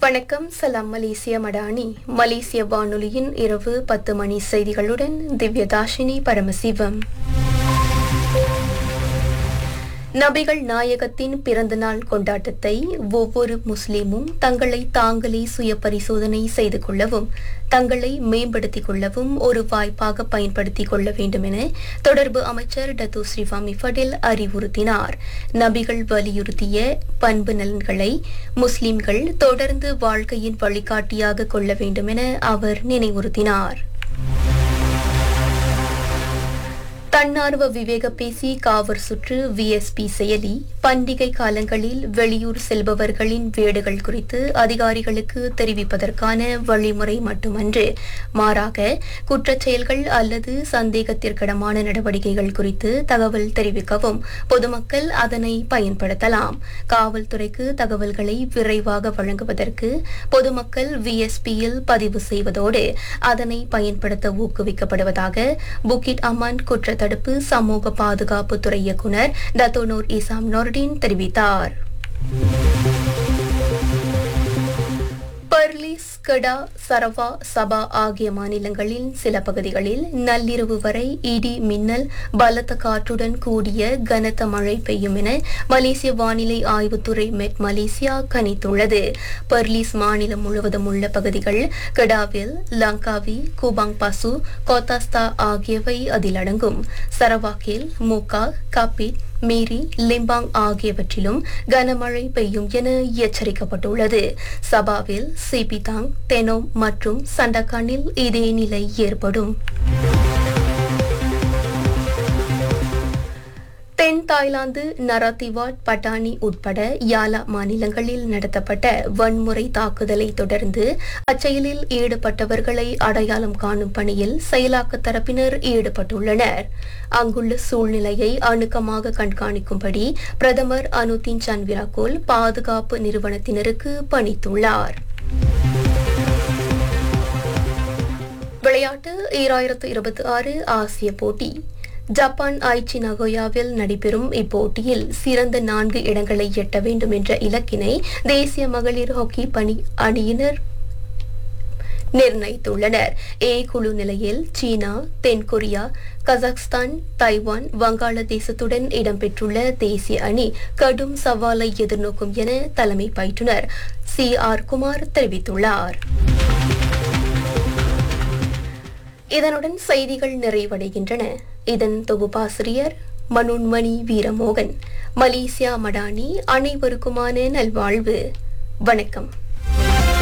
வணக்கம் சலாம் மலேசிய மடானி மலேசிய வானொலியின் இரவு பத்து மணி செய்திகளுடன் திவ்யதாஷினி பரமசிவம் நபிகள் நாயகத்தின் பிறந்தநாள் கொண்டாட்டத்தை ஒவ்வொரு முஸ்லிமும் தங்களை தாங்களே சுய பரிசோதனை செய்து கொள்ளவும் தங்களை மேம்படுத்திக் கொள்ளவும் ஒரு வாய்ப்பாக பயன்படுத்திக் கொள்ள வேண்டும் என தொடர்பு அமைச்சர் டத்து ஸ்ரீவாமி ஃபடில் அறிவுறுத்தினார் நபிகள் வலியுறுத்திய பண்பு நலன்களை முஸ்லிம்கள் தொடர்ந்து வாழ்க்கையின் வழிகாட்டியாக கொள்ள வேண்டும் என அவர் நினைவுறுத்தினார் தன்னார்வ விவேக பேசி காவர் சுற்று விஎஸ்பி செயலி பண்டிகை காலங்களில் வெளியூர் செல்பவர்களின் வீடுகள் குறித்து அதிகாரிகளுக்கு தெரிவிப்பதற்கான வழிமுறை மட்டுமன்று மாறாக குற்றச் செயல்கள் அல்லது சந்தேகத்திற்கிடமான நடவடிக்கைகள் குறித்து தகவல் தெரிவிக்கவும் பொதுமக்கள் அதனை பயன்படுத்தலாம் காவல்துறைக்கு தகவல்களை விரைவாக வழங்குவதற்கு பொதுமக்கள் விஎஸ்பியில் பதிவு செய்வதோடு அதனை பயன்படுத்த ஊக்குவிக்கப்படுவதாக புக்கிட் அமான் குற்றத்தடுப்பு சமூக பாதுகாப்பு துறை இயக்குநர் டத்தோனூர் இசாம் நொர்டின் தெரிவித்தார் பர்லிஸ் கடா சரவா சபா ஆகிய மாநிலங்களில் சில பகுதிகளில் நள்ளிரவு வரை இடி மின்னல் பலத்த காற்றுடன் கூடிய கனத்த மழை பெய்யும் என மலேசிய வானிலை ஆய்வுத்துறை மெட் மலேசியா கணித்துள்ளது பர்லிஸ் மாநிலம் முழுவதும் உள்ள பகுதிகள் கடாவில் லங்காவி குபாங் பசு கோத்தாஸ்தா ஆகியவை அதில் அடங்கும் சரவாக்கில் மூகா கபிட் மீரி லிம்பாங் ஆகியவற்றிலும் கனமழை பெய்யும் என எச்சரிக்கப்பட்டுள்ளது சபாவில் சிபிதாங் தெனோம் மற்றும் சண்டகானில் இதே நிலை ஏற்படும் தென் தாய்லாந்து நராத்திவாட் பட்டானி உட்பட யாலா மாநிலங்களில் நடத்தப்பட்ட வன்முறை தாக்குதலை தொடர்ந்து அச்செயலில் ஈடுபட்டவர்களை அடையாளம் காணும் பணியில் செயலாக்க தரப்பினர் ஈடுபட்டுள்ளனர் அங்குள்ள சூழ்நிலையை அணுக்கமாக கண்காணிக்கும்படி பிரதமர் அனுதின் சன்விராகோல் பாதுகாப்பு நிறுவனத்தினருக்கு பணித்துள்ளார் விளையாட்டு ஈராயிரத்து இருபத்தி ஆறு ஆசிய போட்டி ஜப்பான் ஐச்சி நகோயாவில் நடைபெறும் இப்போட்டியில் சிறந்த நான்கு இடங்களை எட்ட வேண்டும் என்ற இலக்கினை தேசிய மகளிர் ஹாக்கி பணி அணியினர் நிர்ணயித்துள்ளனர் ஏ குழு நிலையில் சீனா தென்கொரியா கசக்ஸ்தான் தைவான் வங்காளதேசத்துடன் இடம்பெற்றுள்ள தேசிய அணி கடும் சவாலை எதிர்நோக்கும் என தலைமை பயிற்றுனர் சி ஆர் குமார் தெரிவித்துள்ளார் இதனுடன் செய்திகள் நிறைவடைகின்றன இதன் தொகுப்பாசிரியர் மனோன்மணி வீரமோகன் மலேசியா மடானி அனைவருக்குமான நல்வாழ்வு வணக்கம்